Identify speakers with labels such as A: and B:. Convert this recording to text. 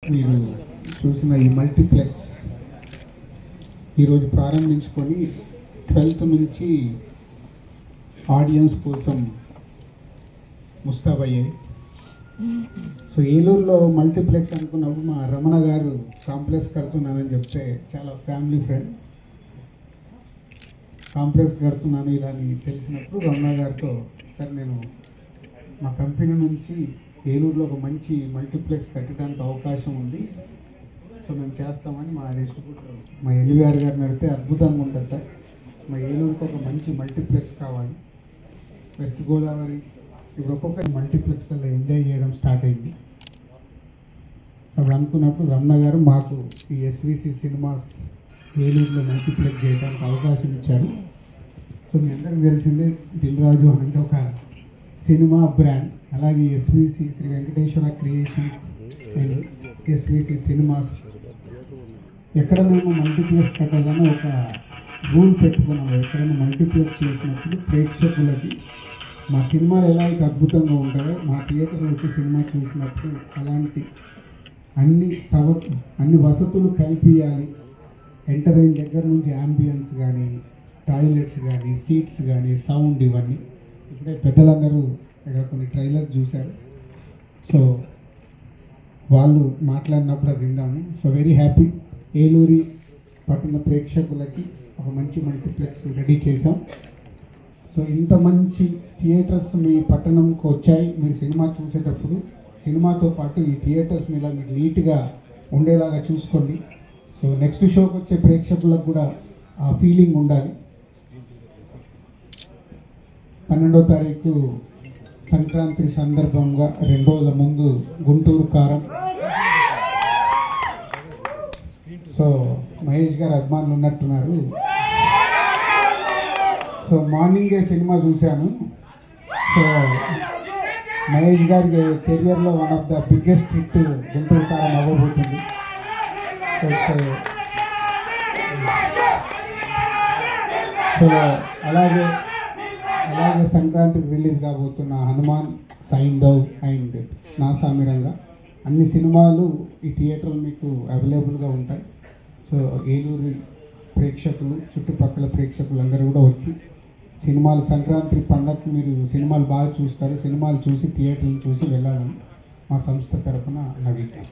A: మీరు చూసిన ఈ మల్టీప్లెక్స్ ఈరోజు ప్రారంభించుకొని ట్వెల్త్ నుంచి ఆడియన్స్ కోసం ముస్తాబయ్యాయి సో ఏలూరులో మల్టీప్లెక్స్ అనుకున్నప్పుడు మా రమణ గారు కాంప్లెక్స్ కడుతున్నానని చెప్తే చాలా ఫ్యామిలీ ఫ్రెండ్ కాంప్లెక్స్ కడుతున్నాను ఇలా అని తెలిసినప్పుడు రమణ గారితో సార్ నేను మా కంపెనీ నుంచి ఏలూరులో ఒక మంచి మల్టీప్లెక్స్ కట్టడానికి అవకాశం ఉంది సో మేము చేస్తామని మా డిస్ట్రిబ్యూటర్ మా ఎలివిఆర్ గారిని అడిగితే అద్భుతంగా ఉంటుంది సార్ మా ఏలూరుకి ఒక మంచి మల్టీప్లెక్స్ కావాలి వెస్ట్ గోదావరి ఇప్పుడు ఒక్కొక్క మల్టీప్లెక్స్లలో ఎంజాయ్ చేయడం స్టార్ట్ అయింది సో అప్పుడు అనుకున్నప్పుడు రమణ గారు మాకు ఈ ఎస్విసి సినిమాస్ ఏలూరులో మల్టీప్లెక్స్ చేయడానికి అవకాశం ఇచ్చారు సో మీ అందరికీ తెలిసిందే దిల్ రాజు అనేది ఒక సినిమా బ్రాండ్ అలాగే SVC Sri Venkateswara creations and SVC cinemas ఎక్కడ మేము మల్టీప్లెక్స్ కట్టాలని ఒక రూల్ పెట్టుకున్నాము ఎక్కడైనా మల్టీప్లెక్స్ చేసినప్పుడు ప్రేక్షకులకి మా సినిమాలు ఎలా అయితే అద్భుతంగా ఉంటాయో మా థియేటర్లో వచ్చి సినిమా చూసినప్పుడు అలాంటి అన్ని సవ అన్ని వసతులు కల్పించాలి ఎంటర్ అయిన దగ్గర నుంచి అంబియన్స్ కానీ టాయిలెట్స్ కానీ సీట్స్ కానీ సౌండ్ ఇవన్నీ ఇప్పుడే పెద్దలందరూ ఇక్కడ కొన్ని ట్రైలర్స్ చూశారు సో వాళ్ళు మాట్లాడినప్పుడు అది విందాము సో వెరీ హ్యాపీ ఏలూరి పట్టణ ప్రేక్షకులకి ఒక మంచి మల్టీప్లెక్స్ రెడీ చేసాం సో ఇంత మంచి థియేటర్స్ మీ పట్టణంకి వచ్చాయి మీరు సినిమా చూసేటప్పుడు సినిమాతో పాటు ఈ థియేటర్స్ని ఇలా మీరు నీట్గా ఉండేలాగా చూసుకోండి సో నెక్స్ట్ షోకి వచ్చే ప్రేక్షకులకు కూడా ఆ ఫీలింగ్ ఉండాలి పన్నెండో తారీఖు సంక్రాంతి సందర్భంగా రెండు రోజుల ముందు గుంటూరు కారం సో మహేష్ గారు అభిమానులు ఉన్నట్టున్నారు సో మార్నింగే సినిమా చూశాను సో మహేష్ గారి కెరియర్లో one of the biggest hit Guntur Kaaram అవ్వబోతుంది సో సో సో అలాగే అలాగే సంక్రాంతికి రిలీజ్ కాబోతున్న హనుమాన్ సైందవ్ అండ్ నా సామిరంగా అన్ని సినిమాలు ఈ థియేటర్లు మీకు అవైలబుల్గా ఉంటాయి సో ఏలూరు ప్రేక్షకులు చుట్టుపక్కల ప్రేక్షకులు అందరూ కూడా వచ్చి సినిమాలు సంక్రాంతి పండగకి మీరు సినిమాలు బాగా చూస్తారు సినిమాలు చూసి థియేటర్లు చూసి వెళ్ళాలని మా సంస్థ తరఫున నవీన్